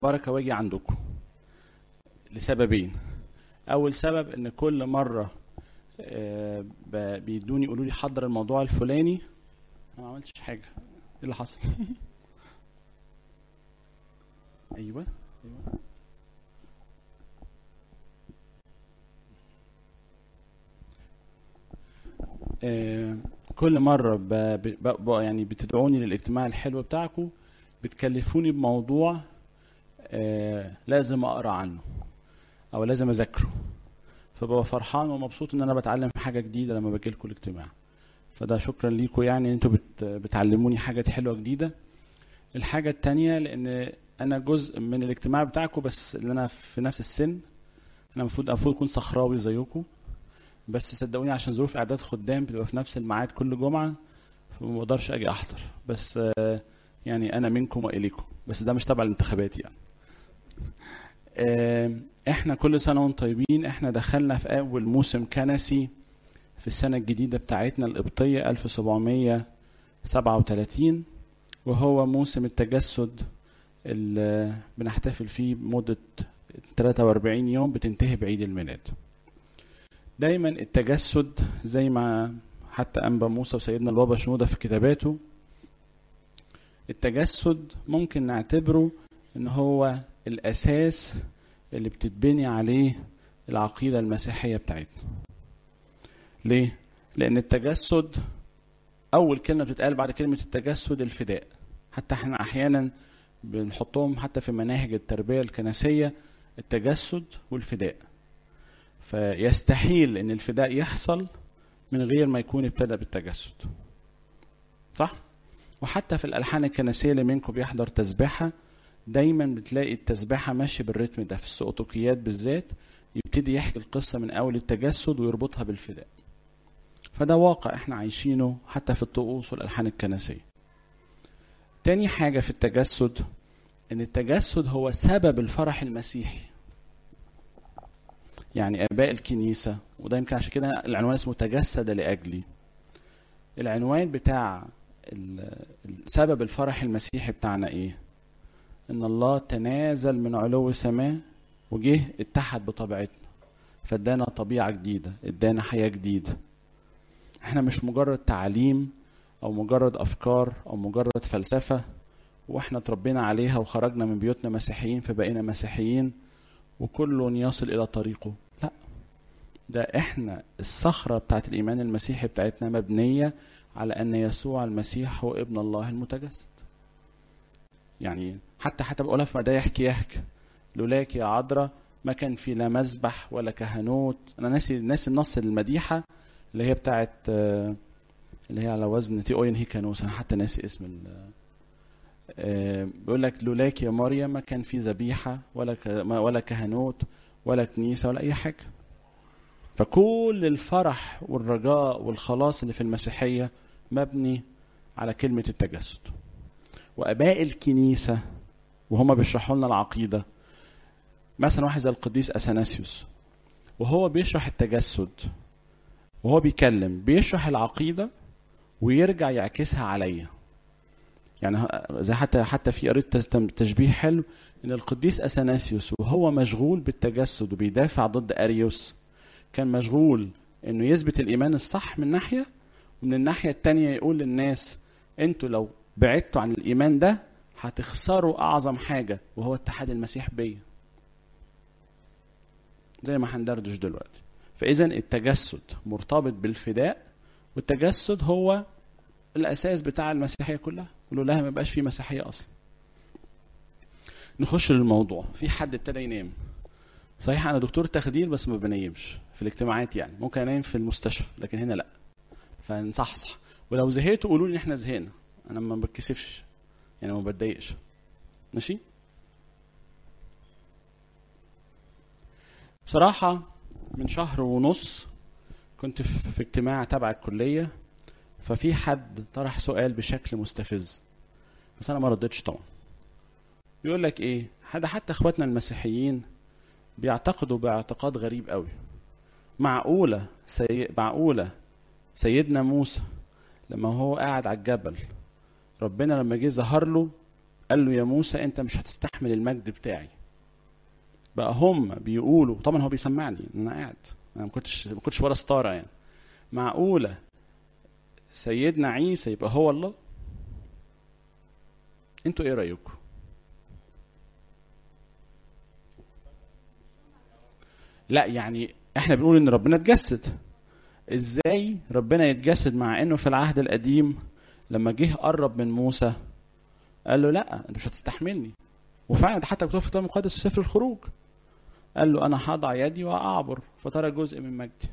بركه واجي عندكم لسببين اول سبب ان كل مره آه، ب- بيدوني يقولوا لي حضر الموضوع الفلاني انا ما عملتش حاجه ايه اللي حصل ايوه ايوه آه، كل مره ب... ب... ب... يعني بتدعوني للاجتماع الحلو بتاعكم بتكلفوني بموضوع آه، لازم اقرا عنه او لازم اذاكره فببقى فرحان ومبسوط ان انا بتعلم حاجه جديده لما باجي لكم الاجتماع فده شكرا ليكم يعني ان انتوا بت... بتعلموني حاجات حلوه جديده الحاجه التانية لان انا جزء من الاجتماع بتاعكم بس اللي انا في نفس السن انا المفروض المفروض اكون صخراوي زيكم بس صدقوني عشان ظروف اعداد خدام بتبقى في نفس الميعاد كل جمعه فما بقدرش اجي احضر بس آه، يعني انا منكم واليكم بس ده مش تبع الانتخابات يعني آه، احنا كل سنه وانتم طيبين احنا دخلنا في اول موسم كنسي في السنه الجديده بتاعتنا القبطيه 1737 وهو موسم التجسد اللي بنحتفل فيه بمده 43 يوم بتنتهي بعيد الميلاد دايما التجسد زي ما حتى انبا موسى وسيدنا البابا شنوده في كتاباته التجسد ممكن نعتبره ان هو الاساس اللي بتتبني عليه العقيده المسيحيه بتاعتنا ليه لان التجسد اول كلمه بتتقال بعد كلمه التجسد الفداء حتى احنا احيانا بنحطهم حتى في مناهج التربيه الكنسيه التجسد والفداء فيستحيل ان الفداء يحصل من غير ما يكون ابتدى بالتجسد صح وحتى في الالحان الكنسيه اللي منكم بيحضر تسبيحه دايما بتلاقي التسبيحه ماشيه بالريتم ده في السقطوكيات بالذات يبتدي يحكي القصه من اول التجسد ويربطها بالفداء فده واقع احنا عايشينه حتى في الطقوس والالحان الكنسيه تاني حاجه في التجسد ان التجسد هو سبب الفرح المسيحي يعني اباء الكنيسه وده يمكن عشان كده العنوان اسمه تجسد لاجلي العنوان بتاع ال- سبب الفرح المسيحي بتاعنا ايه ان الله تنازل من علو سماه وجه اتحد بطبيعتنا فادانا طبيعه جديده ادانا حياه جديده احنا مش مجرد تعليم او مجرد افكار او مجرد فلسفه واحنا اتربينا عليها وخرجنا من بيوتنا مسيحيين فبقينا مسيحيين وكل يصل الى طريقه لا ده احنا الصخره بتاعت الايمان المسيحي بتاعتنا مبنيه على ان يسوع المسيح هو ابن الله المتجسد يعني حتى حتى بقولها في مدايح كياك لولاك يا عذراء ما كان في لا مذبح ولا كهنوت انا ناسي ناسي النص المديحه اللي هي بتاعت آه، اللي هي على وزن تي اوين هيكانوس انا حتى ناسي اسم ال آه، بيقول لك لولاك يا مريم ما كان في ذبيحه ولا ك- ما- ولا كهنوت ولا كنيسه ولا اي حاجه فكل الفرح والرجاء والخلاص اللي في المسيحيه مبني على كلمه التجسد واباء الكنيسه وهما بيشرحوا لنا العقيده مثلا واحد زي القديس اثناسيوس وهو بيشرح التجسد وهو بيتكلم بيشرح العقيده ويرجع يعكسها عليا يعني ه- زي حتى حتى في قريت تس- تشبيه حلو ان القديس اثناسيوس وهو مشغول بالتجسد وبيدافع ضد اريوس كان مشغول انه يثبت الايمان الصح من ناحيه ومن الناحيه التانية يقول للناس انتوا لو بعدتوا عن الايمان ده هتخسروا اعظم حاجه وهو اتحاد المسيح بيا زي ما هندردش دلوقتي فاذا التجسد مرتبط بالفداء والتجسد هو الاساس بتاع المسيحيه كلها ولولاها ما يبقاش في مسيحيه اصلا نخش للموضوع في حد ابتدى ينام صحيح انا دكتور تخدير بس ما بنيمش في الاجتماعات يعني ممكن انام في المستشفى لكن هنا لا فنصحصح ولو زهقتوا قولوا لي ان احنا زهقنا انا ما بتكسفش يعني ما بتضايقش ماشي بصراحة من شهر ونص كنت في في اجتماع تبع الكلية ففي حد طرح سؤال بشكل مستفز بس انا ما ردتش طبعا يقول لك ايه هذا حتى اخواتنا المسيحيين بيعتقدوا باعتقاد غريب قوي معقولة سي... معقولة سيدنا موسى لما هو قاعد على الجبل ربنا لما جه ظهر له قال له يا موسى انت مش هتستحمل المجد بتاعي بقى هم بيقولوا طبعا هو بيسمعني ان انا قاعد انا ما كنتش ما كنتش ورا ستاره يعني معقوله سيدنا عيسى يبقى هو الله انتوا ايه رايكم لا يعني احنا بنقول ان ربنا اتجسد ازاي ربنا يتجسد مع انه في العهد القديم لما جه قرب من موسى قال له لا انت مش هتستحملني وفعلا ده حتى مكتوب في الكتاب المقدس في سفر الخروج قال له انا هضع يدي واعبر فترى جزء من مجدي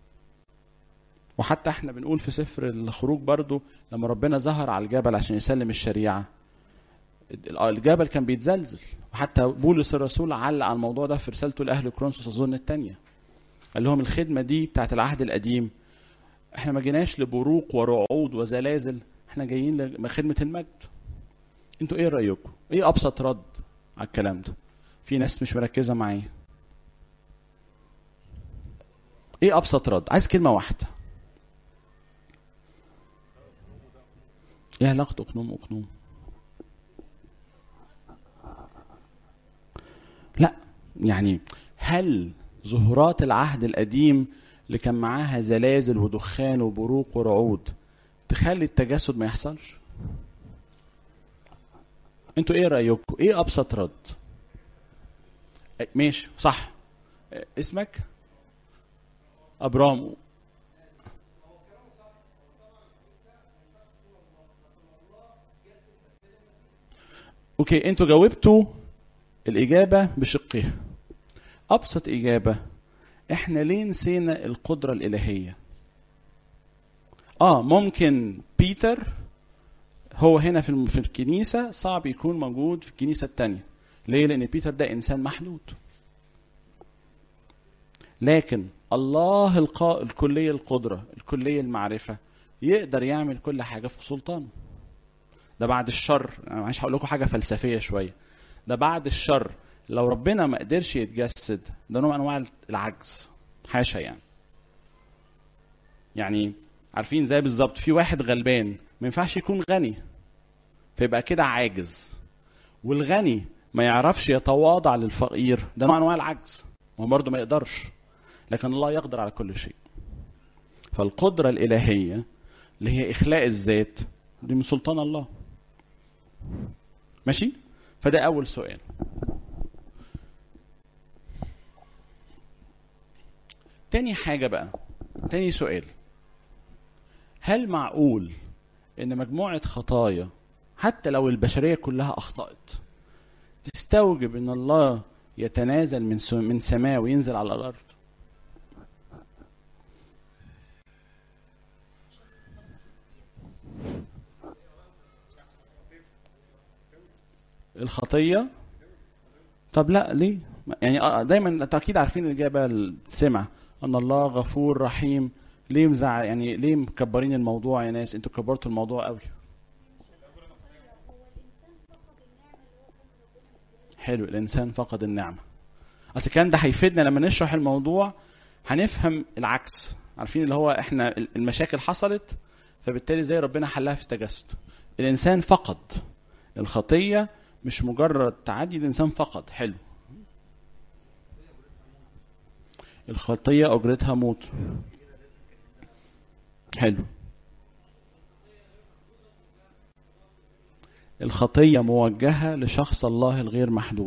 وحتى احنا بنقول في سفر الخروج برضو لما ربنا ظهر على الجبل عشان يسلم الشريعه الجبل كان بيتزلزل وحتى بولس الرسول علق على الموضوع ده في رسالته لاهل كرونسوس اظن الثانيه قال لهم الخدمه دي بتاعت العهد القديم احنا ما جيناش لبروق ورعود وزلازل احنا جايين لخدمه المجد انتوا ايه رايكم ايه ابسط رد على الكلام ده في ناس مش مركزه معايا ايه ابسط رد عايز كلمه واحده ايه علاقه اقنوم واقنوم لا يعني هل ظهورات العهد القديم اللي كان معاها زلازل ودخان وبروق ورعود تخلي التجسد ما يحصلش انتوا ايه رايكم ايه ابسط رد ماشي صح اسمك ابرام اوكي انتوا جاوبتوا الاجابه بشقها ابسط اجابه احنا ليه نسينا القدره الالهيه اه ممكن بيتر هو هنا في في الكنيسه صعب يكون موجود في الكنيسه الثانيه ليه لان بيتر ده انسان محدود لكن الله القا... الكليه القدره الكليه المعرفه يقدر يعمل كل حاجه في سلطانه ده بعد الشر انا معلش هقول لكم حاجه فلسفيه شويه ده بعد الشر لو ربنا ما قدرش يتجسد ده نوع من انواع العجز حاشا يعني يعني عارفين زي بالظبط في واحد غلبان ما ينفعش يكون غني فيبقى كده عاجز والغني ما يعرفش يتواضع للفقير ده نوع من انواع العجز هو برضه ما يقدرش لكن الله يقدر على كل شيء فالقدره الالهيه اللي هي اخلاء الذات دي من سلطان الله ماشي فده اول سؤال تاني حاجة بقى تاني سؤال هل معقول ان مجموعة خطايا حتى لو البشرية كلها اخطأت تستوجب ان الله يتنازل من من سماء وينزل على الارض الخطية طب لا ليه يعني دايما انتوا اكيد عارفين الاجابه السمع ان الله غفور رحيم ليه مزع يعني ليه مكبرين الموضوع يا ناس انتوا كبرتوا الموضوع قوي حلو الانسان فقد النعمه اصل كان ده هيفيدنا لما نشرح الموضوع هنفهم العكس عارفين اللي هو احنا المشاكل حصلت فبالتالي زي ربنا حلها في التجسد الانسان فقد الخطيه مش مجرد تعدي الانسان فقد حلو الخطية أجرتها موت حلو الخطية موجهة لشخص الله الغير محدود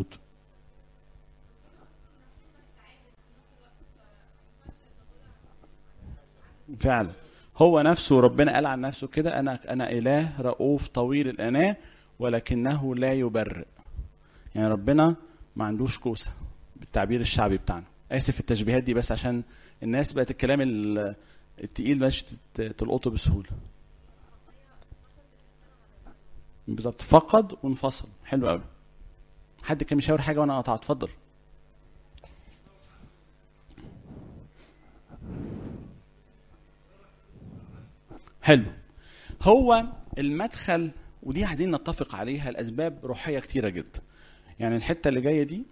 فعلا هو نفسه ربنا قال عن نفسه كده انا انا اله رؤوف طويل الاناه ولكنه لا يبرئ يعني ربنا ما عندوش كوسه بالتعبير الشعبي بتاعنا اسف في التشبيهات دي بس عشان الناس بقت الكلام التقيل مش تلقطه بسهوله بالظبط فقد وانفصل حلو قوي حد كان بيشاور حاجه وانا قطعت اتفضل حلو هو المدخل ودي عايزين نتفق عليها الاسباب روحيه كتيره جدا يعني الحته اللي جايه دي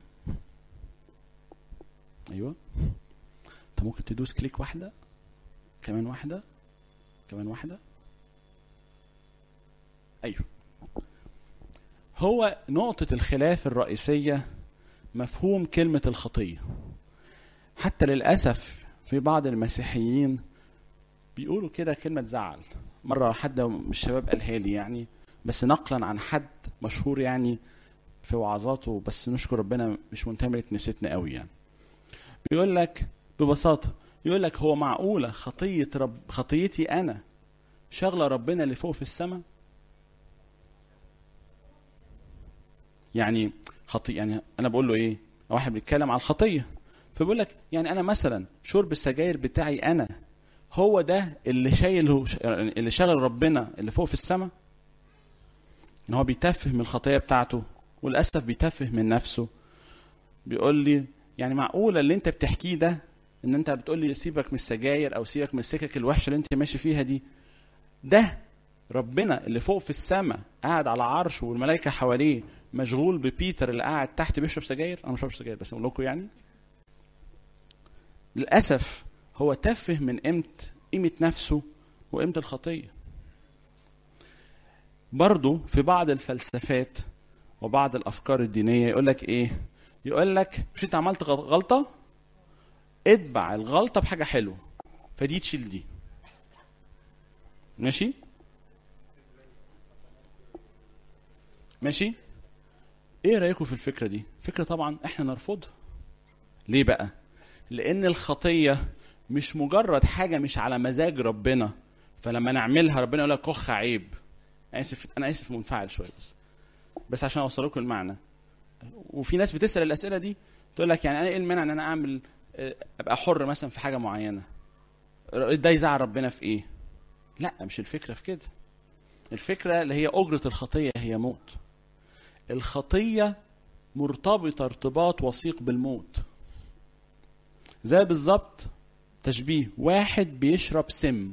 ايوه انت ممكن تدوس كليك واحده كمان واحده كمان واحده ايوه هو نقطة الخلاف الرئيسية مفهوم كلمة الخطية حتى للأسف في بعض المسيحيين بيقولوا كده كلمة زعل مرة حد من الشباب قالها لي يعني بس نقلا عن حد مشهور يعني في وعظاته بس نشكر ربنا مش منتمي لكنيستنا قوي يعني بيقول لك ببساطة يقول لك هو معقولة خطية رب خطيتي أنا شغلة ربنا اللي فوق في السماء يعني خطي يعني أنا بقول له إيه واحد بيتكلم على الخطية فبيقول لك يعني أنا مثلا شرب السجاير بتاعي أنا هو ده اللي شايل اللي شغل ربنا اللي فوق في السماء ان هو بيتفه من الخطيه بتاعته وللاسف بيتفه من نفسه بيقول لي يعني معقوله اللي انت بتحكيه ده ان انت بتقول لي سيبك من السجاير او سيبك من السكك الوحشه اللي انت ماشي فيها دي ده ربنا اللي فوق في السماء قاعد على عرشه والملائكه حواليه مشغول ببيتر اللي قاعد تحت بيشرب سجاير انا ما بشربش سجاير بس اقول لكم يعني للاسف هو تفه من قيمه قيمه نفسه وقيمه الخطيه برضو في بعض الفلسفات وبعض الافكار الدينيه يقول لك ايه يقول لك مش انت عملت غلطه اتبع الغلطه بحاجه حلوه فدي تشيل دي ماشي ماشي ايه رايكم في الفكره دي فكره طبعا احنا نرفضها ليه بقى لان الخطيه مش مجرد حاجه مش على مزاج ربنا فلما نعملها ربنا يقول لك كخ عيب اسف انا اسف منفعل شويه بس بس عشان اوصل لكم المعنى وفي ناس بتسال الاسئله دي تقول لك يعني انا ايه المانع ان انا اعمل ابقى حر مثلا في حاجه معينه ده يزعل ربنا في ايه لا مش الفكره في كده الفكره اللي هي اجره الخطيه هي موت الخطيه مرتبطه ارتباط وثيق بالموت زي بالظبط تشبيه واحد بيشرب سم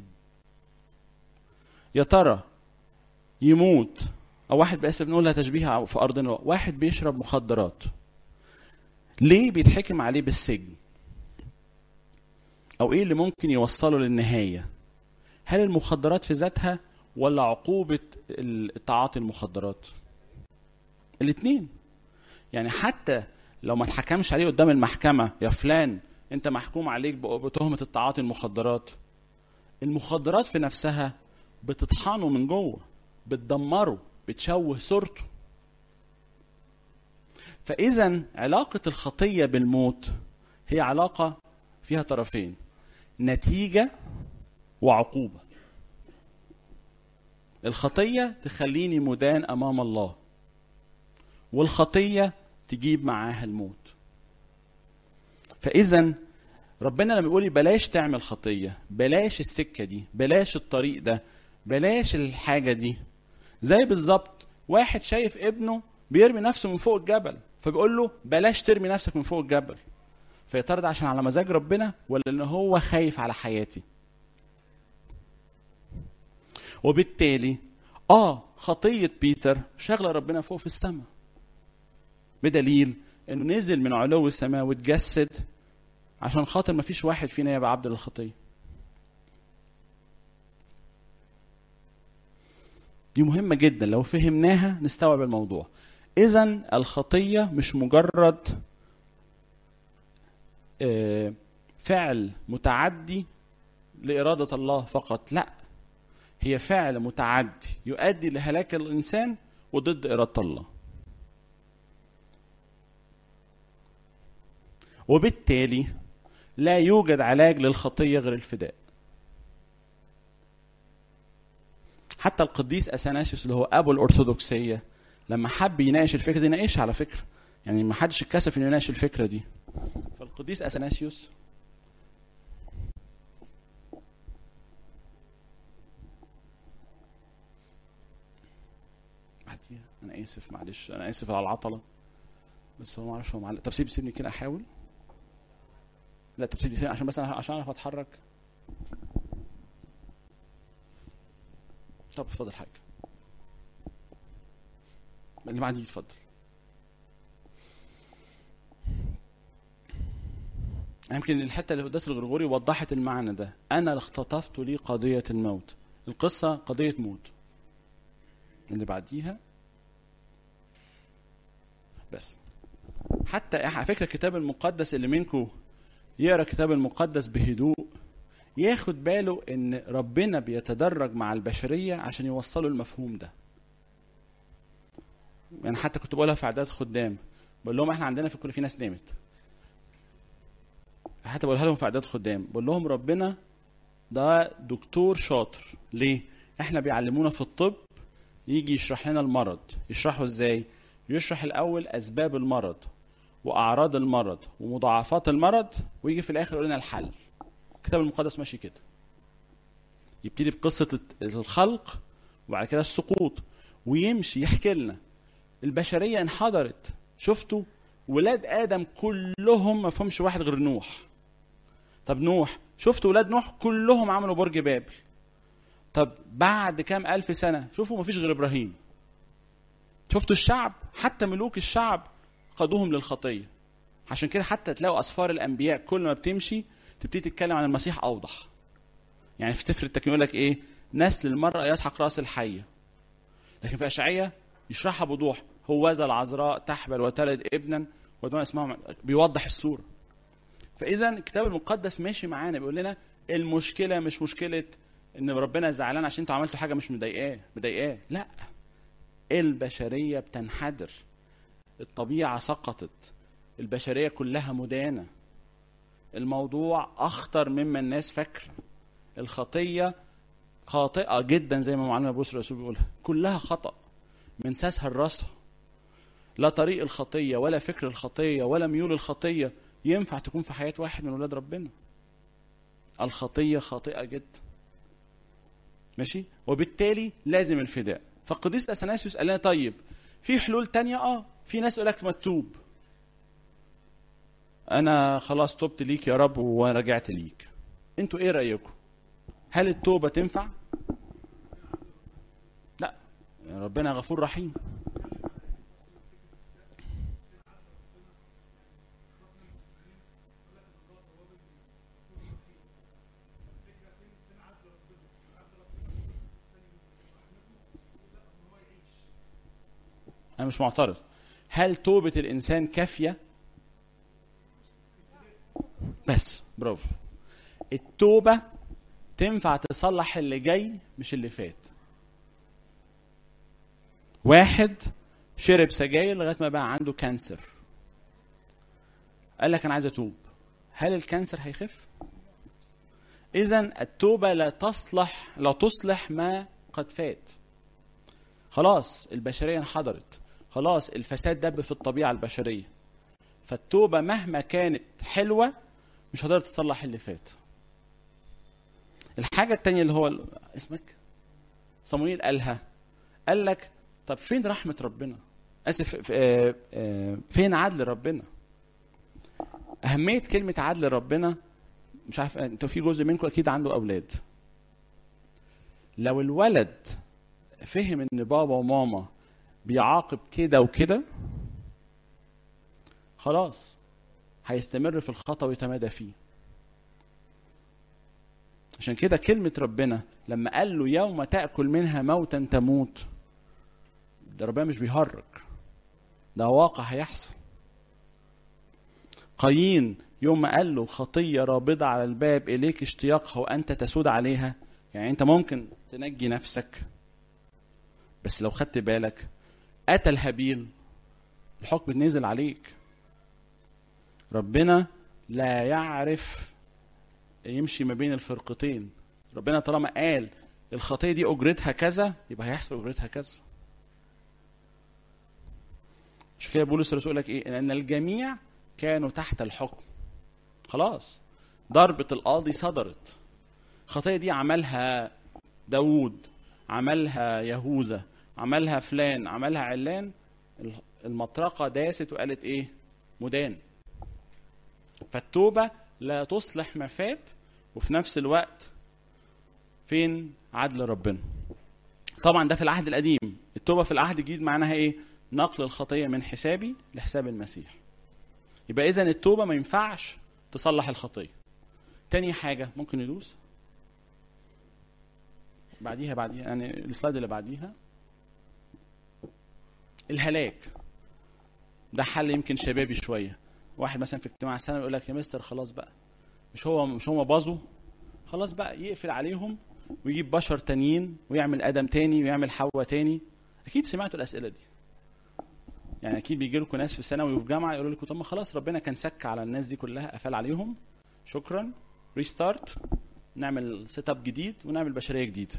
يا ترى يموت او واحد باسف نقولها تشبيه في ارضنا واحد بيشرب مخدرات ليه بيتحكم عليه بالسجن او ايه اللي ممكن يوصله للنهايه هل المخدرات في ذاتها ولا عقوبه تعاطي المخدرات الاثنين يعني حتى لو ما اتحكمش عليه قدام المحكمه يا فلان انت محكوم عليك بتهمه التعاطي المخدرات المخدرات في نفسها بتطحنه من جوه بتدمره بتشوه صورته فاذا علاقه الخطيه بالموت هي علاقه فيها طرفين نتيجه وعقوبه الخطيه تخليني مدان امام الله والخطيه تجيب معاها الموت فاذا ربنا لما يقول لي بلاش تعمل خطيه بلاش السكه دي بلاش الطريق ده بلاش الحاجه دي زي بالظبط واحد شايف ابنه بيرمي نفسه من فوق الجبل فبيقول له بلاش ترمي نفسك من فوق الجبل فيا ترى ده عشان على مزاج ربنا ولا ان هو خايف على حياتي وبالتالي اه خطيه بيتر شغله ربنا فوق في السماء بدليل انه نزل من علو السماء واتجسد عشان خاطر ما فيش واحد فينا يبقى عبد للخطيه دي مهمة جدا لو فهمناها نستوعب الموضوع إذا الخطية مش مجرد فعل متعدي لإرادة الله فقط لا هي فعل متعدي يؤدي لهلاك الإنسان وضد إرادة الله وبالتالي لا يوجد علاج للخطية غير الفداء حتى القديس اثناسيوس اللي هو ابو الارثوذكسيه لما حب يناقش الفكره دي ناقشها على فكره يعني ما حدش اتكسف انه يناقش الفكره دي فالقديس اثناسيوس انا اسف معلش انا اسف على العطله بس هو ما اعرفش هو معلق طب سيب سيبني كده احاول لا طب سيبني عشان بس انا عشان اعرف اتحرك طب اتفضل حاجة اللي بعديه اتفضل يمكن الحتة اللي قداس الغرغوري وضحت المعنى ده أنا اللي اختطفت لي قضية الموت القصة قضية موت اللي بعديها بس حتى على فكره الكتاب المقدس اللي منكم يقرا الكتاب المقدس بهدوء ياخد باله ان ربنا بيتدرج مع البشريه عشان يوصلوا المفهوم ده يعني حتى كنت بقولها في اعداد خدام بقول لهم احنا عندنا في الكل في ناس نامت حتى بقولها لهم في اعداد خدام بقول لهم ربنا ده دكتور شاطر ليه احنا بيعلمونا في الطب يجي يشرح لنا المرض يشرحه ازاي يشرح الاول اسباب المرض واعراض المرض ومضاعفات المرض ويجي في الاخر يقول لنا الحل الكتاب المقدس ماشي كده يبتدي بقصه الخلق وبعد كده السقوط ويمشي يحكي لنا البشريه انحدرت شفتوا ولاد ادم كلهم ما فهمش واحد غير نوح طب نوح شفتوا ولاد نوح كلهم عملوا برج بابل طب بعد كام ألف سنة شوفوا ما فيش غير إبراهيم شفتوا الشعب حتى ملوك الشعب قادوهم للخطية عشان كده حتى تلاقوا أسفار الأنبياء كل ما بتمشي تبتدي تتكلم عن المسيح أوضح يعني في سفر التكوين يقول لك إيه نسل المرأة يسحق رأس الحية لكن في أشعية يشرحها بوضوح هوذا العذراء تحبل وتلد ابنا ودون اسمها بيوضح الصورة فإذا الكتاب المقدس ماشي معانا بيقول لنا المشكلة مش مشكلة ان ربنا زعلان عشان انتوا عملتوا حاجه مش مضايقاه مضايقاه لا البشريه بتنحدر الطبيعه سقطت البشريه كلها مدانه الموضوع اخطر مما الناس فاكره الخطيه خاطئه جدا زي ما معلم ابو الرسول بيقولها كلها خطا من ساسها لراسها لا طريق الخطيه ولا فكر الخطيه ولا ميول الخطيه ينفع تكون في حياه واحد من ولاد ربنا الخطيه خاطئه جدا ماشي وبالتالي لازم الفداء فالقديس اثناسيوس قال لنا طيب في حلول تانية اه في ناس يقول لك ما تتوب انا خلاص تبت ليك يا رب ورجعت ليك انتوا ايه رايكم هل التوبه تنفع لا ربنا غفور رحيم انا مش معترض هل توبه الانسان كافيه بس برافو التوبه تنفع تصلح اللي جاي مش اللي فات واحد شرب سجاير لغايه ما بقى عنده كانسر قال لك انا عايز اتوب هل الكانسر هيخف اذا التوبه لا تصلح لا تصلح ما قد فات خلاص البشريه انحدرت خلاص الفساد دب في الطبيعه البشريه فالتوبه مهما كانت حلوه مش هتقدر تصلح اللي فات الحاجه التانية اللي هو اسمك صمويل قالها قال لك طب فين رحمه ربنا اسف فين عدل ربنا اهميه كلمه عدل ربنا مش عارف انتوا في جزء منكم اكيد عنده اولاد لو الولد فهم ان بابا وماما بيعاقب كده وكده خلاص هيستمر في الخطا ويتمادى فيه عشان كده كلمة ربنا لما قال له يوم تأكل منها موتا تموت ده ربنا مش بيهرج ده واقع هيحصل قايين يوم ما قال له خطية رابضة على الباب إليك اشتياقها وأنت تسود عليها يعني أنت ممكن تنجي نفسك بس لو خدت بالك قتل هابيل الحكم نزل عليك ربنا لا يعرف يمشي ما بين الفرقتين ربنا طالما قال الخطيه دي اجرتها كذا يبقى هيحصل اجرتها كذا عشان كده بولس الرسول لك ايه ان الجميع كانوا تحت الحكم خلاص ضربة القاضي صدرت الخطية دي عملها داوود عملها يهوذا عملها فلان عملها علان المطرقة داست وقالت ايه مدان فالتوبة لا تصلح ما فات وفي نفس الوقت فين عدل ربنا طبعا ده في العهد القديم التوبة في العهد الجديد معناها ايه نقل الخطية من حسابي لحساب المسيح يبقى اذا التوبة ما ينفعش تصلح الخطية تاني حاجة ممكن ندوس بعديها بعديها يعني السلايد اللي بعديها الهلاك ده حل يمكن شبابي شويه واحد مثلا في اجتماع سنه يقول لك يا مستر خلاص بقى مش هو مش هم باظوا خلاص بقى يقفل عليهم ويجيب بشر تانيين ويعمل ادم تاني ويعمل حواء تاني اكيد سمعتوا الاسئله دي يعني اكيد بيجي لكم ناس في الثانوي وفي الجامعه يقولوا لكم طب ما خلاص ربنا كان سك على الناس دي كلها قفل عليهم شكرا ريستارت نعمل سيت اب جديد ونعمل بشريه جديده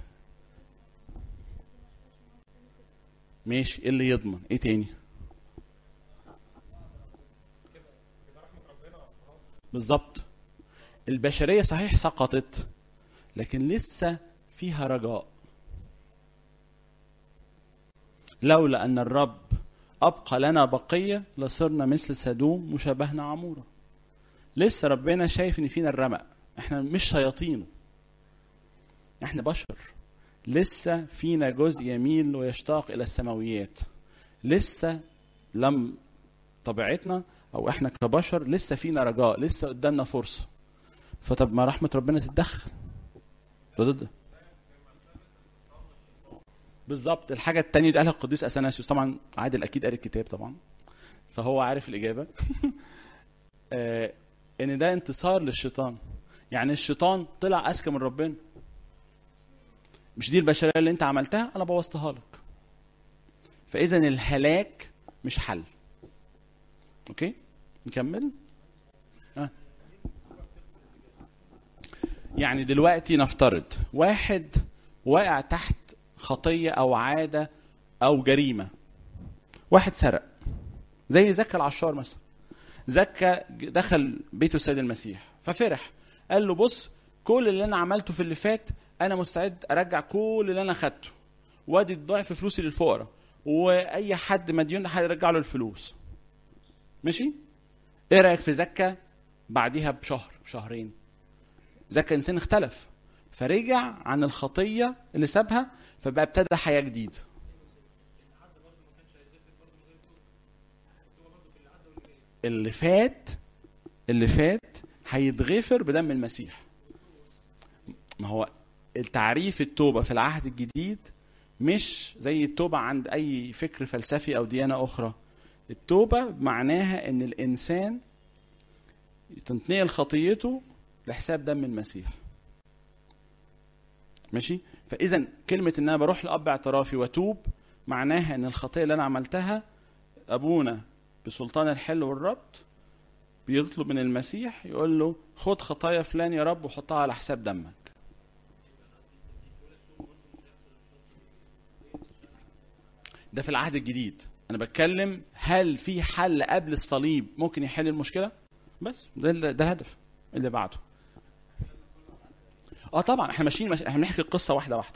ماشي ايه اللي يضمن ايه تاني بالظبط البشريه صحيح سقطت لكن لسه فيها رجاء لولا ان الرب ابقى لنا بقيه لصرنا مثل سدوم وشبهنا عموره لسه ربنا شايف ان فينا الرمق احنا مش شياطينه احنا بشر لسه فينا جزء يميل ويشتاق الى السماويات لسه لم طبيعتنا او احنا كبشر لسه فينا رجاء لسه قدامنا فرصه فطب ما رحمه ربنا تتدخل ضد بالظبط الحاجه الثانيه دي قالها القديس اثناسيوس طبعا عادل اكيد قال الكتاب طبعا فهو عارف الاجابه آه ان ده انتصار للشيطان يعني الشيطان طلع اذكى من ربنا مش دي البشريه اللي انت عملتها انا بوظتها لك فاذا الهلاك مش حل اوكي نكمل آه. يعني دلوقتي نفترض واحد واقع تحت خطيه او عاده او جريمه واحد سرق زي زكى العشار مثلا زكى دخل بيته السيد المسيح ففرح قال له بص كل اللي انا عملته في اللي فات انا مستعد ارجع كل اللي انا خدته وادي ضعف فلوسي للفقراء واي حد مديون هيرجع له الفلوس ماشي ايه رايك في زكى بعديها بشهر بشهرين زكى انسان اختلف فرجع عن الخطيه اللي سابها فبقى ابتدى حياه جديده اللي فات اللي فات هيتغفر بدم المسيح ما هو التعريف التوبه في العهد الجديد مش زي التوبه عند اي فكر فلسفي او ديانه اخرى التوبه معناها ان الانسان تنتقل خطيته لحساب دم المسيح ماشي فاذا كلمه ان انا بروح لاب اعترافي واتوب معناها ان الخطيه اللي انا عملتها ابونا بسلطان الحل والربط بيطلب من المسيح يقول له خد خطايا فلان يا رب وحطها على حساب دمك ده في العهد الجديد انا بتكلم هل في حل قبل الصليب ممكن يحل المشكله بس ده ده الهدف اللي بعده اه طبعا احنا ماشيين ماشي احنا بنحكي القصه واحده واحده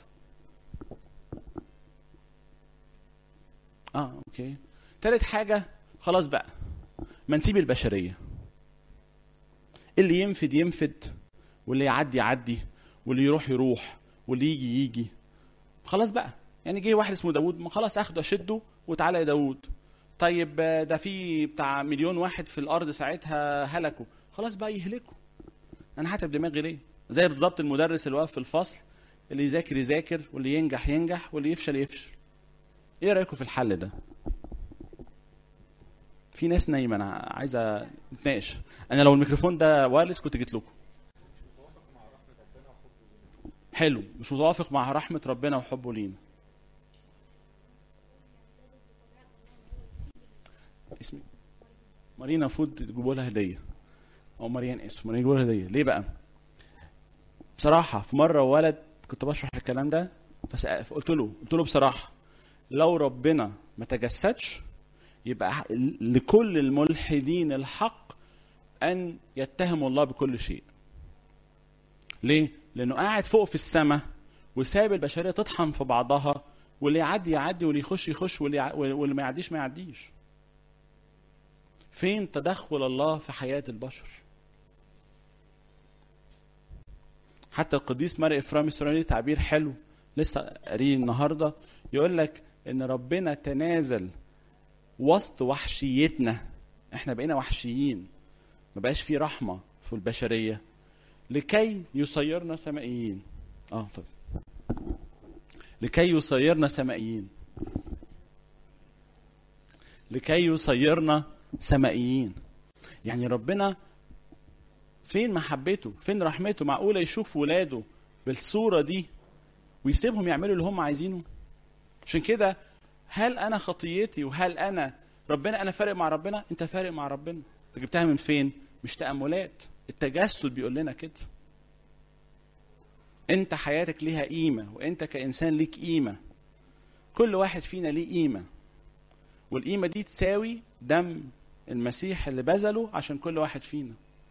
اه اوكي تالت حاجه خلاص بقى ما نسيب البشريه اللي ينفد ينفد واللي يعدي يعدي واللي يروح يروح واللي يجي يجي خلاص بقى يعني جه واحد اسمه داوود ما خلاص اخده اشده وتعالى يا داوود طيب ده في بتاع مليون واحد في الارض ساعتها هلكوا خلاص بقى يهلكوا انا هتعب دماغي ليه زي بالظبط المدرس اللي واقف في الفصل اللي يذاكر يذاكر واللي ينجح ينجح واللي يفشل يفشل ايه رايكم في الحل ده في ناس نايمه انا عايزه نتناقش انا لو الميكروفون ده وايرلس كنت جيت لكم حلو مش متوافق مع رحمه ربنا وحبه لينا اسمي مارينا المفروض تجيبوا لها هديه او مريان اسم مارينا يجيبوا لها هديه ليه بقى بصراحه في مره ولد كنت بشرح الكلام ده فقلت له قلت له بصراحه لو ربنا ما تجسدش يبقى لكل الملحدين الحق ان يتهموا الله بكل شيء ليه لانه قاعد فوق في السماء وسايب البشريه تطحن في بعضها واللي يعدي يعدي واللي يخش يخش واللي, يع... واللي ما يعديش ما يعديش فين تدخل الله في حياه البشر حتى القديس ماري افرام السوراني تعبير حلو لسه قاريه النهارده يقول لك ان ربنا تنازل وسط وحشيتنا احنا بقينا وحشيين ما بقاش في رحمه في البشريه لكي يصيرنا سمائيين اه طب لكي يصيرنا سمائيين لكي يصيرنا سمائيين يعني ربنا فين محبته فين رحمته معقوله يشوف ولاده بالصوره دي ويسيبهم يعملوا اللي هم عايزينه عشان كده هل انا خطيتي وهل انا ربنا انا فارق مع ربنا انت فارق مع ربنا انت جبتها من فين مش تاملات التجسد بيقول لنا كده انت حياتك ليها قيمه وانت كانسان ليك قيمه كل واحد فينا ليه قيمه والقيمه دي تساوي دم المسيح اللي بذله عشان كل واحد فينا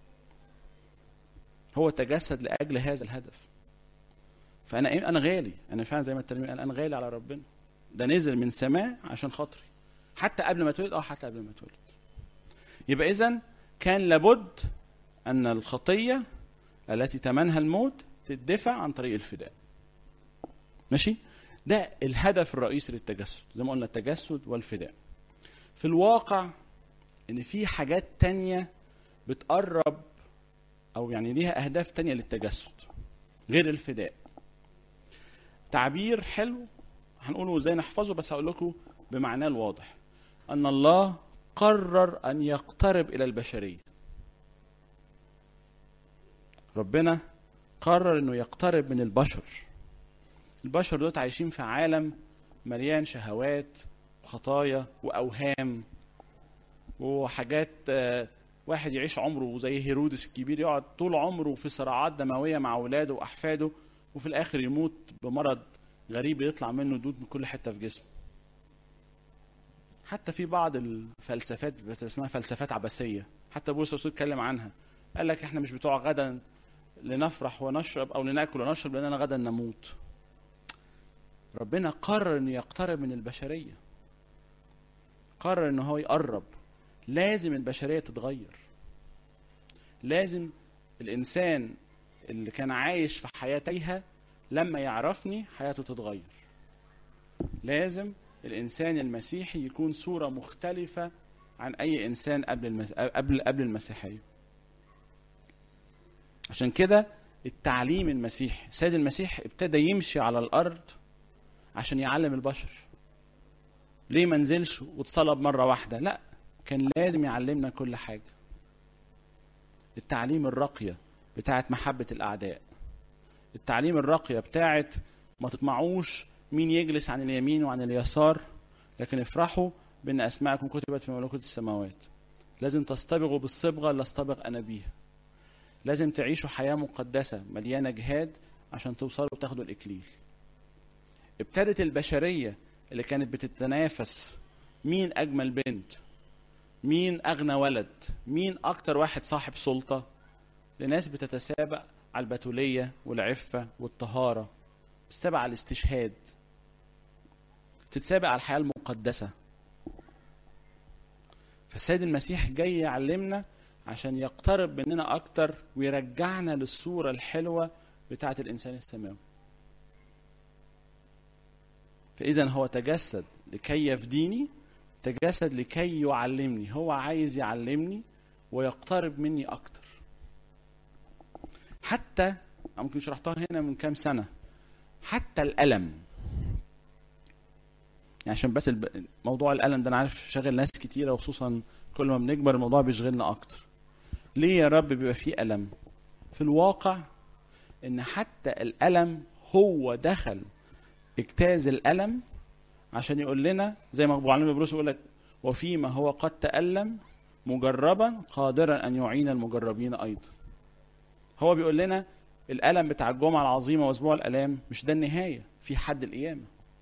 هو تجسد لاجل هذا الهدف فانا إيه؟ انا غالي انا فعلا زي ما الترنيم قال انا غالي على ربنا ده نزل من سماء عشان خاطري حتى قبل ما اتولد اه حتى قبل ما اتولد يبقى اذا كان لابد ان الخطيه التي تمنها الموت تدفع عن طريق الفداء ماشي ده الهدف الرئيسي للتجسد زي ما قلنا التجسد والفداء في الواقع ان في حاجات تانية بتقرب او يعني ليها اهداف تانية للتجسد غير الفداء تعبير حلو هنقوله ازاي نحفظه بس هقول لكم بمعناه الواضح ان الله قرر ان يقترب الى البشريه ربنا قرر انه يقترب من البشر البشر دول عايشين في عالم مليان شهوات وخطايا واوهام وحاجات آه، واحد يعيش عمره زي هيرودس الكبير يقعد طول عمره في صراعات دمويه مع اولاده واحفاده وفي الاخر يموت بمرض غريب يطلع منه دود من كل حته في جسمه حتى في بعض الفلسفات بت- اسمها فلسفات عبثيه حتى بولس الرسول اتكلم عنها قال لك احنا مش بتوع غدا لنفرح ونشرب او لناكل ونشرب لاننا غدا نموت ربنا قرر انه يقترب من البشريه قرر ان هو يقرب لازم البشريه تتغير لازم الانسان اللي كان عايش في حياه تايهه لما يعرفني حياته تتغير لازم الانسان المسيحي يكون صوره مختلفه عن اي انسان قبل المس... قبل قبل المسيحيه عشان كده التعليم المسيحي السيد المسيح ابتدى يمشي على الارض عشان يعلم البشر ليه ما نزلش واتصلب مره واحده لا كان لازم يعلمنا كل حاجه التعليم الراقيه بتاعت محبه الاعداء التعليم الراقيه بتاعت ما تطمعوش مين يجلس عن اليمين وعن اليسار لكن افرحوا بان اسماءكم كتبت في ملكوت السماوات لازم تصطبغوا بالصبغه اللي اصطبغ انا بيها لازم تعيشوا حياه مقدسه مليانه جهاد عشان توصلوا وتاخدوا الاكليل ابتدت البشريه اللي كانت بتتنافس مين اجمل بنت مين اغنى ولد مين اكتر واحد صاحب سلطه لناس بتتسابق على البتوليه والعفه والطهاره بتتسابق على الاستشهاد تتسابق على الحياه المقدسه فالسيد المسيح جاي يعلمنا عشان يقترب مننا اكتر ويرجعنا للصوره الحلوه بتاعه الانسان السماوي فاذا هو تجسد لكي يفديني تجسد لكي يعلمني هو عايز يعلمني ويقترب مني اكتر حتى ممكن شرحتها هنا من كام سنه حتى الالم يعني عشان بس الب... موضوع الالم ده انا عارف شاغل ناس كتيره وخصوصا كل ما بنكبر الموضوع بيشغلنا اكتر ليه يا رب بيبقى فيه الم في الواقع ان حتى الالم هو دخل اجتاز الالم عشان يقول لنا زي ما ابو علي بروس يقول لك وفيما هو قد تالم مجربا قادرا ان يعين المجربين ايضا هو بيقول لنا الالم بتاع الجمعه العظيمه واسبوع الالام مش ده النهايه في حد القيامه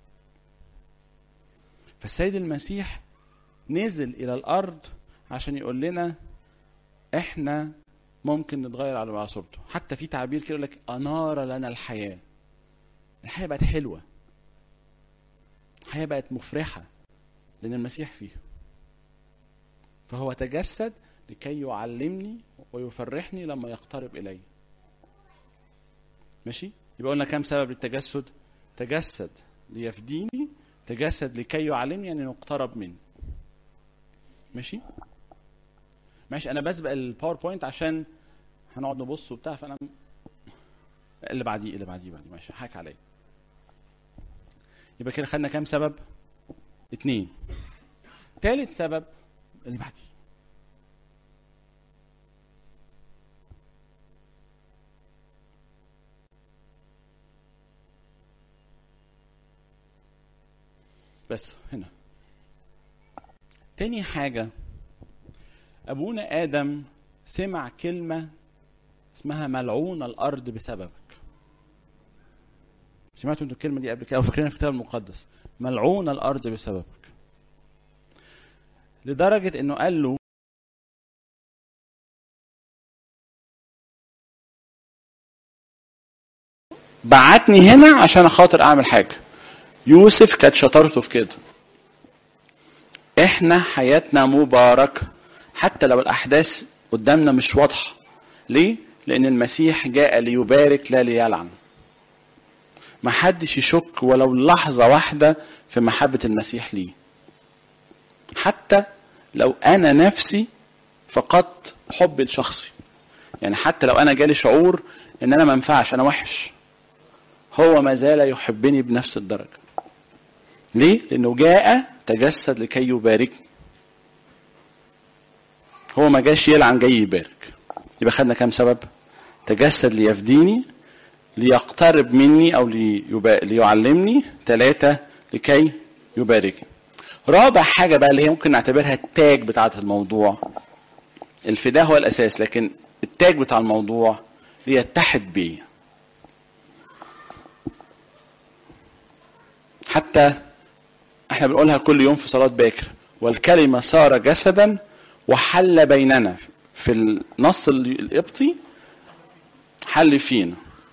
فالسيد المسيح نزل الى الارض عشان يقول لنا احنا ممكن نتغير على صورته حتى في تعبير كده يقول لك انار لنا الحياه الحياه بقت حلوه الحياه بقت مفرحه لان المسيح فيها فهو تجسد لكي يعلمني ويفرحني لما يقترب الي ماشي يبقى قلنا كام سبب للتجسد تجسد ليفديني تجسد لكي يعلمني ان يقترب مني ماشي ماشي انا بسبق الباوربوينت عشان هنقعد نبص وبتاع فانا اللي بعديه اللي بعديه بعديه ماشي حاك عليا يبقى كده خدنا كام سبب اتنين ثالث سبب اللي بعديه بس هنا تاني حاجة أبونا آدم سمع كلمة اسمها ملعون الأرض بسببك سمعتوا انتوا الكلمة دي قبل كده أو فاكرينها في الكتاب المقدس ملعون الأرض بسببك لدرجة إنه قال له بعتني هنا عشان خاطر أعمل حاجة يوسف كانت شطارته في كده احنا حياتنا مباركة حتى لو الأحداث قدامنا مش واضحة ليه؟ لأن المسيح جاء ليبارك لا ليلعن ما حدش يشك ولو لحظة واحدة في محبة المسيح ليه حتى لو أنا نفسي فقدت حبي لشخصي يعني حتى لو أنا جالي شعور إن أنا ما ينفعش أنا وحش هو ما زال يحبني بنفس الدرجة ليه؟ لأنه جاء تجسد لكي يباركني هو ما جاش يلعن جاي يبارك يبقى خدنا كام سبب تجسد ليفديني ليقترب مني او ليبا... ليعلمني ثلاثة لكي يباركني رابع حاجة بقى اللي هي ممكن نعتبرها التاج بتاعة الموضوع الفداء هو الأساس لكن التاج بتاع الموضوع ليتحد بيه حتى احنا بنقولها كل يوم في صلاة باكر والكلمة صار جسدا وحل بيننا في النص القبطي حل فينا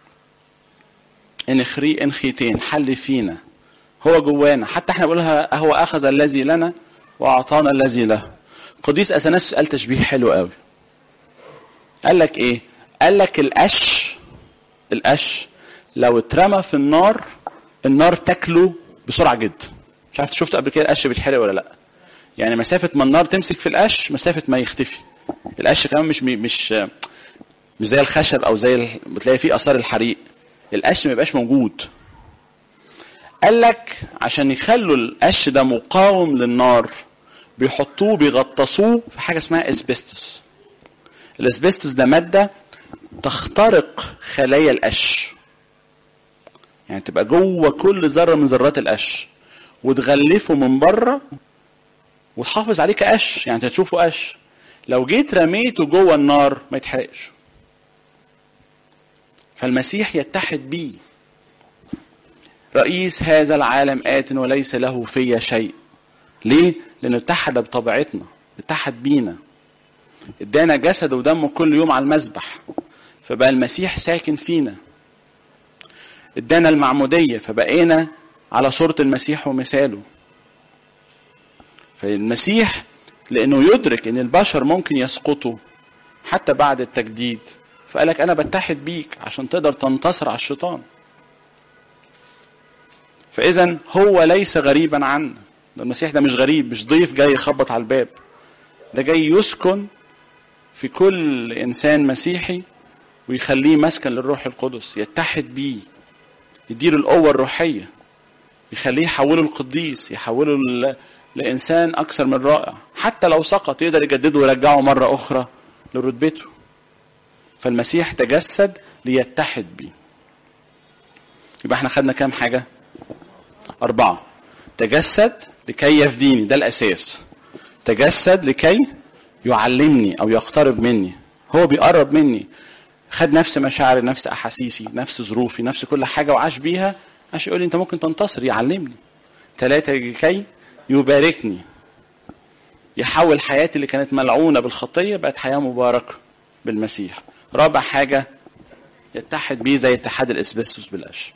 ان خري ان خيتين حل فينا هو جوانا حتى احنا بنقولها هو اخذ الذي لنا واعطانا الذي له قديس اثناسيوس قال تشبيه حلو قوي قال لك ايه قال لك القش القش لو اترمى في النار النار تاكله بسرعه جدا مش عارف شفت قبل كده القش بيتحرق ولا لا يعني مسافه ما النار تمسك في القش مسافه ما يختفي القش كمان مش مش مش زي الخشب او زي ال... بتلاقي فيه اثار الحريق القش ما يبقاش موجود قال لك عشان يخلوا القش ده مقاوم للنار بيحطوه بيغطسوه في حاجه اسمها اسبستوس الاسبستوس ده ماده تخترق خلايا القش يعني تبقى جوه كل ذره من ذرات القش وتغلفه من بره وتحافظ عليه كقش يعني تشوفه قش لو جيت رميته جوه النار ما يتحرقش فالمسيح يتحد بيه رئيس هذا العالم آت وليس له في شيء ليه؟ لأنه اتحد بطبيعتنا اتحد بينا ادانا جسد ودمه كل يوم على المذبح فبقى المسيح ساكن فينا ادانا المعمودية فبقينا على صورة المسيح ومثاله فالمسيح لأنه يدرك أن البشر ممكن يسقطوا حتى بعد التجديد فقال لك أنا بتحد بيك عشان تقدر تنتصر على الشيطان فإذا هو ليس غريبا عنا المسيح ده مش غريب مش ضيف جاي يخبط على الباب ده جاي يسكن في كل إنسان مسيحي ويخليه مسكن للروح القدس يتحد بيه يديله القوة الروحية يخليه يحوله القديس يحوله ل... لإنسان أكثر من رائع حتى لو سقط يقدر يجدده ويرجعه مرة أخرى لرتبته فالمسيح تجسد ليتحد بيه يبقى احنا خدنا كام حاجة أربعة تجسد لكي يفديني ده الأساس تجسد لكي يعلمني أو يقترب مني هو بيقرب مني خد نفس مشاعري نفس أحاسيسي نفس ظروفي نفس كل حاجة وعاش بيها عشان يقول لي أنت ممكن تنتصر يعلمني ثلاثة لكي يباركني يحول حياتي اللي كانت ملعونة بالخطية بقت حياة مباركة بالمسيح رابع حاجة يتحد بيه زي اتحاد الاسبستوس بالقش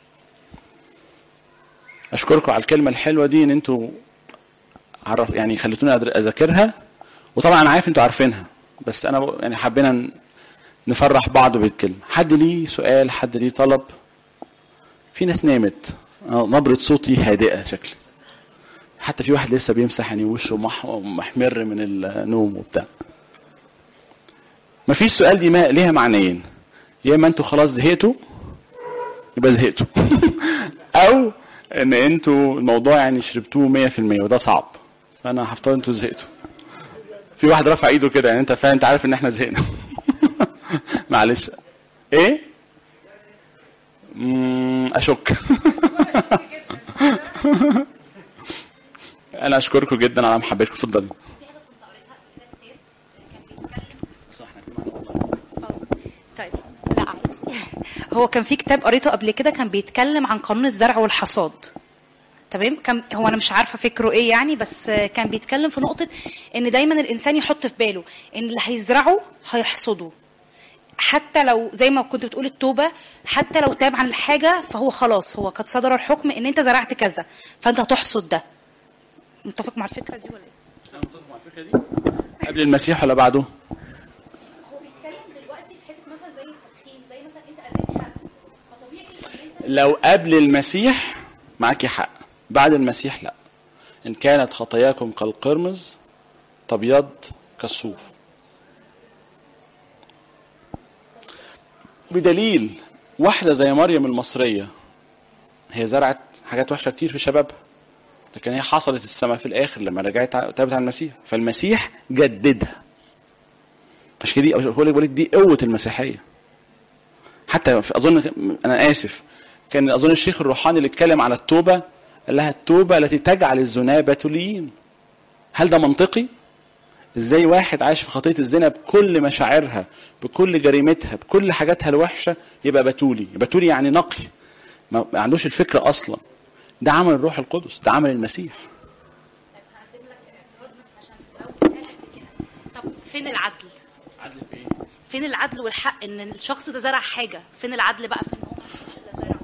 اشكركم على الكلمة الحلوة دي ان انتوا عرف يعني خليتوني اذاكرها وطبعا انا عارف انتوا عارفينها بس انا يعني حبينا نفرح بعض بالكلمة حد ليه سؤال حد ليه طلب في ناس نامت نبرة صوتي هادئة شكلي حتى في واحد لسه بيمسح يعني وشه محمر من النوم وبتاع ما فيش سؤال دي ما ليها معنيين يا اما انتوا خلاص زهقتوا يبقى زهقتوا او ان انتوا الموضوع يعني شربتوه 100% وده صعب فانا هفترض انتوا زهقتوا في واحد رفع ايده كده يعني انت فاهم انت عارف ان احنا زهقنا معلش ايه مم، اشك انا اشكركم جدا على محبتكم اتفضلي طيب لا عادي. هو كان في كتاب قريته قبل كده كان بيتكلم عن قانون الزرع والحصاد تمام كان هو انا مش عارفه فكره ايه يعني بس كان بيتكلم في نقطه ان دايما الانسان يحط في باله ان اللي هيزرعه هيحصده حتى لو زي ما كنت بتقول التوبه حتى لو تاب عن الحاجه فهو خلاص هو قد صدر الحكم ان انت زرعت كذا فانت هتحصد ده متفق مع الفكره دي ولا ايه؟ قبل المسيح ولا بعده؟ هو بيتكلم دلوقتي في حته مثلا زي التدخين زي مثلا انت اذيت حد فطبيعي ان انت لو قبل المسيح معاكي حق بعد المسيح لا إن كانت خطاياكم كالقرمز تبيض كالصوف بدليل واحدة زي مريم المصرية هي زرعت حاجات وحشة كتير في شبابها لكن هي حصلت السماء في الآخر لما رجعت تابت عن المسيح فالمسيح جددها مش كده دي بقول لك بقول لك دي قوة المسيحية حتى في اظن انا اسف كان اظن الشيخ الروحاني اللي اتكلم على التوبه قال لها التوبه التي تجعل الزنا بتوليين هل ده منطقي ازاي واحد عايش في خطيه الزنا بكل مشاعرها بكل جريمتها بكل حاجاتها الوحشه يبقى بتولي بتولي يعني نقي ما ما عندوش الفكره اصلا ده عمل الروح القدس ده عمل المسيح هقدم لك اعتراض بس عشان لو اتقال قبل كده طب فين العدل؟ عدل في ايه فين العدل والحق ان الشخص ده زرع حاجه فين العدل بقى في ان هو ما يشوفش اللي زرعه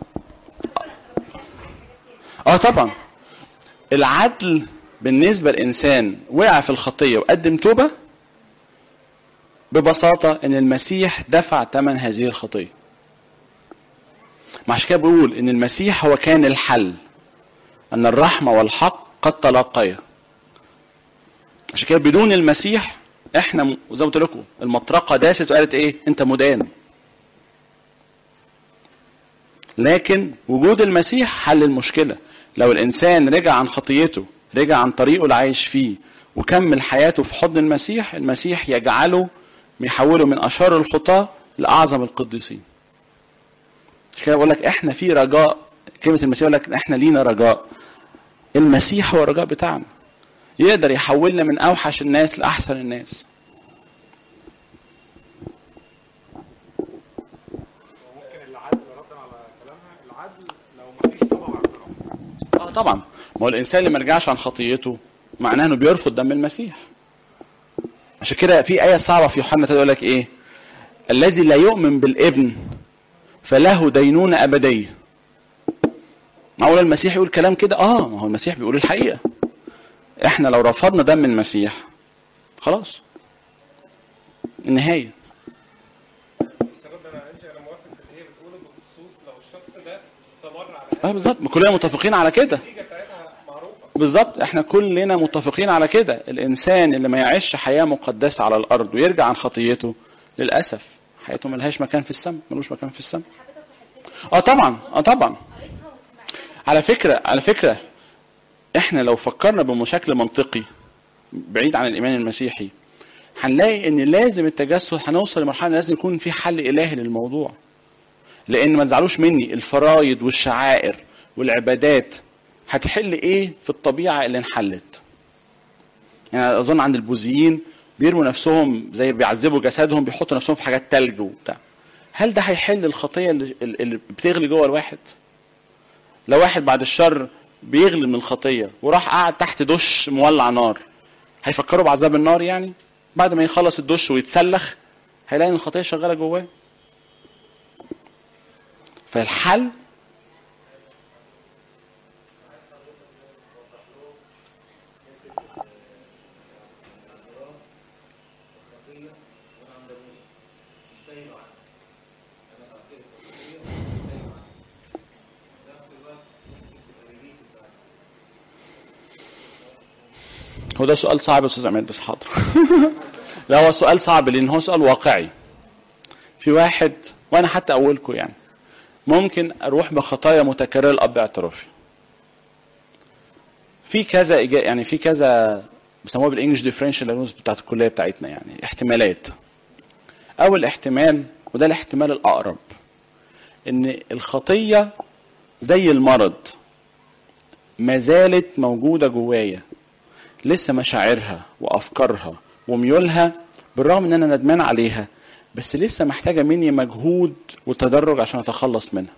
اه طبعا العدل بالنسبه للانسان وقع في الخطيه وقدم توبه ببساطه ان المسيح دفع ثمن هذه الخطيه ما عشان كده بقول ان المسيح هو كان الحل ان الرحمه والحق قد تلاقيا عشان كده بدون المسيح احنا م- زي ما قلت لكم المطرقه داست وقالت ايه انت مدان لكن وجود المسيح حل المشكله لو الانسان رجع عن خطيته رجع عن طريقه اللي عايش فيه وكمل حياته في حضن المسيح المسيح يجعله يحوله من اشر الخطاه لاعظم القديسين عشان كده بقول لك احنا في رجاء كلمه المسيح يقول لك احنا لينا رجاء المسيح هو الرجاء بتاعنا يقدر يحولنا من اوحش الناس لاحسن الناس ممكن العدل ردا على كلامها العدل لو ما فيش طبع اعتراف اه طبعا ما هو الانسان اللي ما رجعش عن خطيته معناه انه بيرفض دم المسيح عشان كده في ايه صعبه في يوحنا تقول لك ايه الذي لا يؤمن بالابن فله دينونه ابديه معقول المسيح يقول كلام كده اه ما هو المسيح بيقول الحقيقه احنا لو رفضنا دم المسيح خلاص النهايه السبب ده انا انت انا موافق في اللي هي بتقوله بخصوص لو الشخص ده استمر على اه بالظبط كلنا متفقين على كده النتيجه بتاعتها معروفه بالظبط احنا كلنا متفقين على كده الانسان اللي ما يعيش حياه مقدسه على الارض ويرجع عن خطيته للاسف حياته ملهاش مكان في السماء ملوش مكان في السماء اه طبعا اه طبعا على فكره على فكره احنا لو فكرنا بشكل منطقي بعيد عن الايمان المسيحي هنلاقي ان لازم التجسد هنوصل لمرحله لازم يكون في حل الهي للموضوع لان ما تزعلوش مني الفرايض والشعائر والعبادات هتحل ايه في الطبيعه اللي انحلت يعني اظن عند البوذيين بيرموا نفسهم زي بيعذبوا جسدهم بيحطوا نفسهم في حاجات تلج وبتاع هل ده هيحل الخطيه اللي, اللي بتغلي جوه الواحد لو واحد بعد الشر بيغلي من الخطيه وراح قاعد تحت دش مولع نار هيفكروا بعذاب النار يعني بعد ما يخلص الدش ويتسلخ هيلاقي ان الخطيه شغاله جواه فالحل هو ده سؤال صعب يا استاذ عماد بس حاضر لا هو سؤال صعب لان هو سؤال واقعي في واحد وانا حتى اولكم يعني ممكن اروح بخطايا متكرره لاب اعترافي في كذا إجا- يعني في كذا بيسموها بالانجلش ديفرنشال دايجنوز بتاعت الكليه بتاعتنا يعني احتمالات اول احتمال وده الاحتمال الاقرب ان الخطيه زي المرض ما زالت موجوده جوايا لسه مشاعرها وافكارها وميولها بالرغم ان انا ندمان عليها بس لسه محتاجه مني مجهود وتدرج عشان اتخلص منها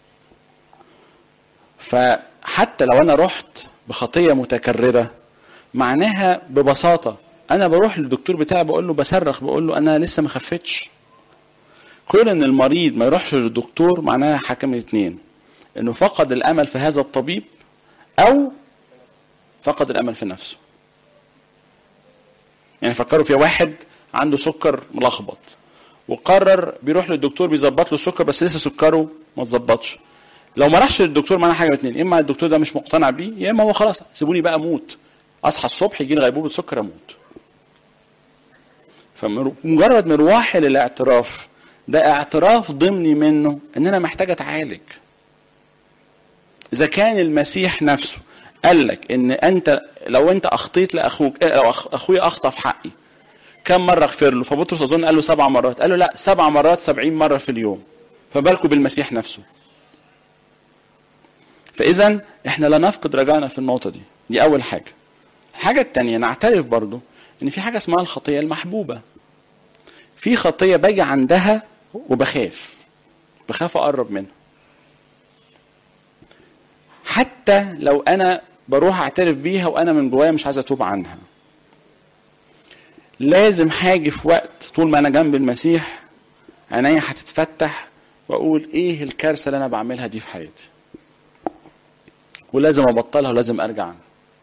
فحتى لو انا رحت بخطيه متكرره معناها ببساطه انا بروح للدكتور بتاعي بقول له بصرخ بقول له انا لسه ما خفتش كون ان المريض ما يروحش للدكتور معناها حاجه من اتنين انه فقد الامل في هذا الطبيب او فقد الامل في نفسه يعني فكروا في واحد عنده سكر ملخبط وقرر بيروح للدكتور بيظبط له السكر بس لسه سكره ما اتظبطش لو ما راحش للدكتور معناها حاجه من اتنين اما الدكتور ده مش مقتنع بيه يا اما هو خلاص سيبوني بقى اموت اصحى الصبح يجي لي غيبوبه سكر اموت فمجرد مروحي للاعتراف ده اعتراف ضمني منه ان انا محتاج اتعالج اذا كان المسيح نفسه قال لك ان انت لو انت اخطيت لاخوك او أخ- اخويا اخطا في حقي كم مره اغفر له فبطرس اظن قال له سبع مرات قال له لا سبع مرات سبعين مره في اليوم فبالكوا بالمسيح نفسه فاذا احنا لا نفقد رجائنا في النقطه دي دي اول حاجه الحاجه الثانيه نعترف برضو ان في حاجه اسمها الخطيه المحبوبه في خطيه باجي عندها وبخاف بخاف اقرب منها حتى لو انا بروح اعترف بيها وانا من جوايا مش عايز اتوب عنها لازم هاجي في وقت طول ما انا جنب المسيح عينيا هتتفتح واقول ايه الكارثه اللي انا بعملها دي في حياتي ولازم ابطلها ولازم ارجع عنها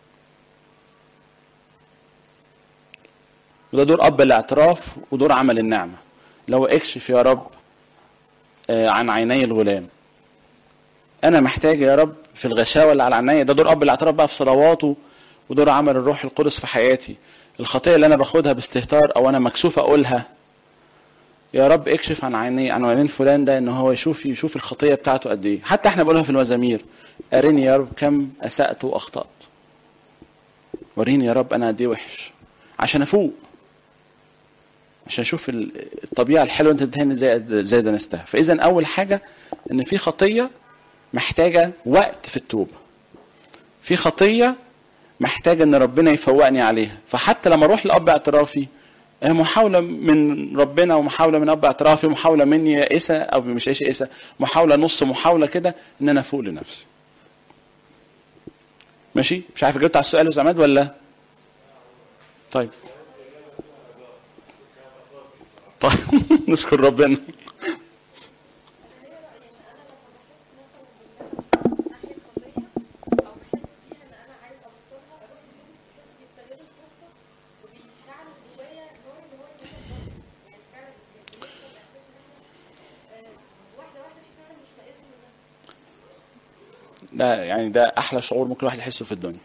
وده دور اب الاعتراف ودور عمل النعمه لو اكشف يا رب آه، عن عيني الغلام انا محتاج يا رب في الغشاوه اللي على عينيا ده دور اب الاعتراف بقى في صلواته ودور عمل الروح القدس في حياتي الخطيه اللي انا باخدها باستهتار او انا مكسوف اقولها يا رب اكشف عن عيني عن عينين فلان ده ان هو يشوف يشوف الخطيه بتاعته قد ايه حتى احنا بنقولها في المزامير ارني يا رب كم اسات واخطات وريني يا رب انا قد ايه وحش عشان افوق عشان اشوف ال- الطبيعه الحلوه انت اديتها زي زي دنستها فاذا اول حاجه ان في خطيه محتاجه وقت في التوبه في خطيه محتاجه ان ربنا يفوقني عليها فحتى لما اروح لاب اعترافي هي محاوله من ربنا ومحاوله من اب اعترافي ومحاوله مني يائسه او مش ايش يائسه محاوله نص محاوله كده ان انا افوق لنفسي ماشي مش عارف جاوبت على السؤال يا أستاذ عماد ولا طيب طيب نشكر ربنا ده يعني ده احلى شعور ممكن الواحد يحسه في الدنيا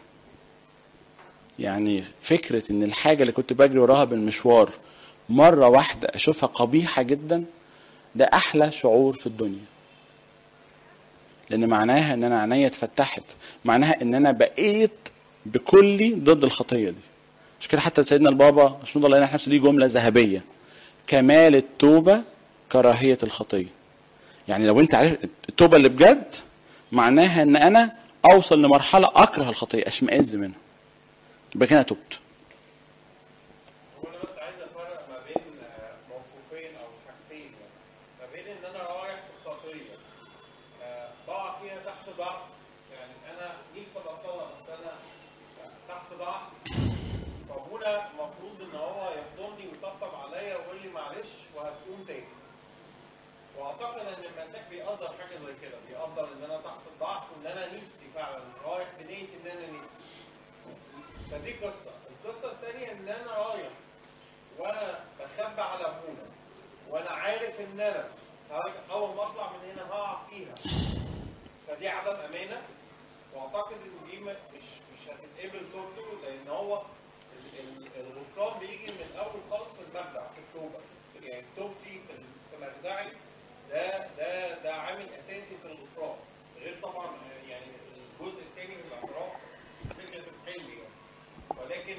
يعني فكره ان الحاجه اللي كنت بجري وراها بالمشوار مره واحده اشوفها قبيحه جدا ده احلى شعور في الدنيا لان معناها ان انا عينيا اتفتحت معناها ان انا بقيت بكلي ضد الخطيه دي مش كده حتى سيدنا البابا عشان الله ينحى نفسه دي جمله ذهبيه كمال التوبه كراهيه الخطيه يعني لو انت عارف التوبه اللي بجد معناها ان انا اوصل لمرحله اكره الخطيه اشمئز منها يبقى كده أنا تبت هو انا بس عايز افرق ما بين آه، موقفين او حاجتين يعني. ما بين ان انا رايح في خطيه آه، بقع فيها تحت ضعف يعني انا نفسي ابطلها بس انا تحت ضعف فابونا المفروض ان هو يحضني ويطبطب عليا ويقول لي معلش وهتقوم تاني واعتقد ان المسيح بيقدر حاجه زي كده بيقدر ان انا تحت الضعف وان انا نفسي فعلا رايح بنيه ان انا نفسي فدي قصه القصه الثانيه ان انا رايح وانا بخبى على ابونا وانا عارف ان انا هرجع- اول ما اطلع من هنا هقع فيها فدي عدم امانه واعتقد ان دي م- مش مش هتتقبل توبته لان هو ال- ال- الغفران بيجي من الاول خالص في المخدع في التوبه يعني توبتي في ال- في مخدعي ده ده ده عامل اساسي في الغفران غير طبعا آه، يعني الجزء الثاني من الاعتراف فكره الحل يعني ولكن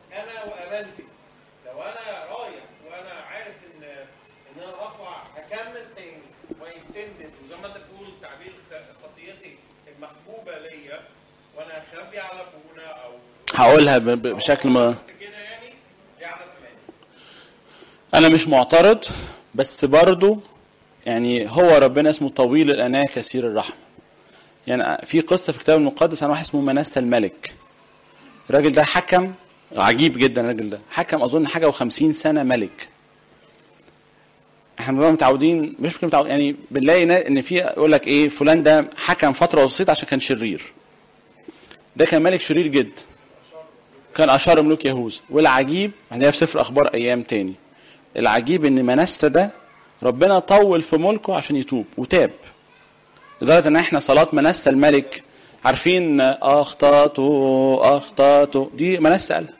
انا وامانتي لو انا رايح وانا عارف ان ان انا هطلع هكمل تاني ويتندد وزي ما انت بتقول تعبير خ- خطيتي المحبوبه ليا وانا هخبي على ابونا او هقولها ب- ب- بشكل ما كده يعني دي عدم امانه انا مش معترض بس برضو يعني هو ربنا اسمه طويل الاناه كثير الرحمه يعني في قصه في الكتاب المقدس عن واحد اسمه منسى الملك الراجل ده حكم عجيب جدا الراجل ده حكم اظن حاجه وخمسين سنه ملك احنا بنبقى متعودين مش ممكن متعود يعني بنلاقي نا- ان في يقول لك ايه فلان ده حكم فتره بسيطه عشان كان شرير ده كان ملك شرير جدا كان اشهر ملوك يهوذا والعجيب هنلاقيها في سفر اخبار ايام تاني العجيب ان منسى ده ربنا طول في ملكه عشان يتوب وتاب لدرجه ان احنا صلاه منسى الملك عارفين اخطات اخطات دي منسى قالها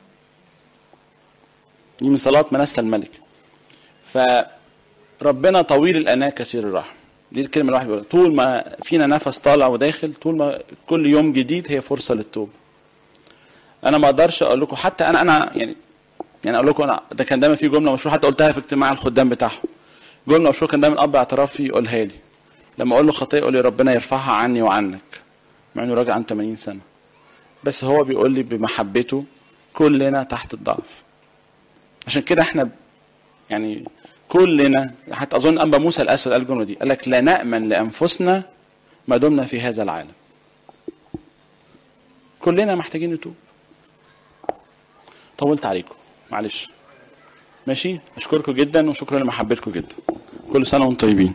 دي من صلاه منسى الملك فربنا طويل الاناه كثير الرحمه دي الكلمه الواحد بيقولها طول ما فينا نفس طالع وداخل طول ما كل يوم جديد هي فرصه للتوبه انا ما اقدرش اقول لكم حتى انا انا يعني يعني اقول لكم انا ده كان دايما في جمله مشهوره حتى قلتها في اجتماع الخدام بتاعهم جمله مشهوره كان دايما اب اعترافي يقولها لي لما اقول له خطيه يقول لي ربنا يرفعها عني وعنك مع انه راجع عن 80 سنه بس هو بيقول لي بمحبته كلنا تحت الضعف عشان كده احنا يعني كلنا حتى اظن انبا موسى الاسود قال الجمله دي قال لك لا نامن لانفسنا ما دمنا في هذا العالم كلنا محتاجين نتوب طولت عليكم معلش ماشي اشكركم جدا وشكرا لمحبتكم جدا كل سنه وانتم طيبين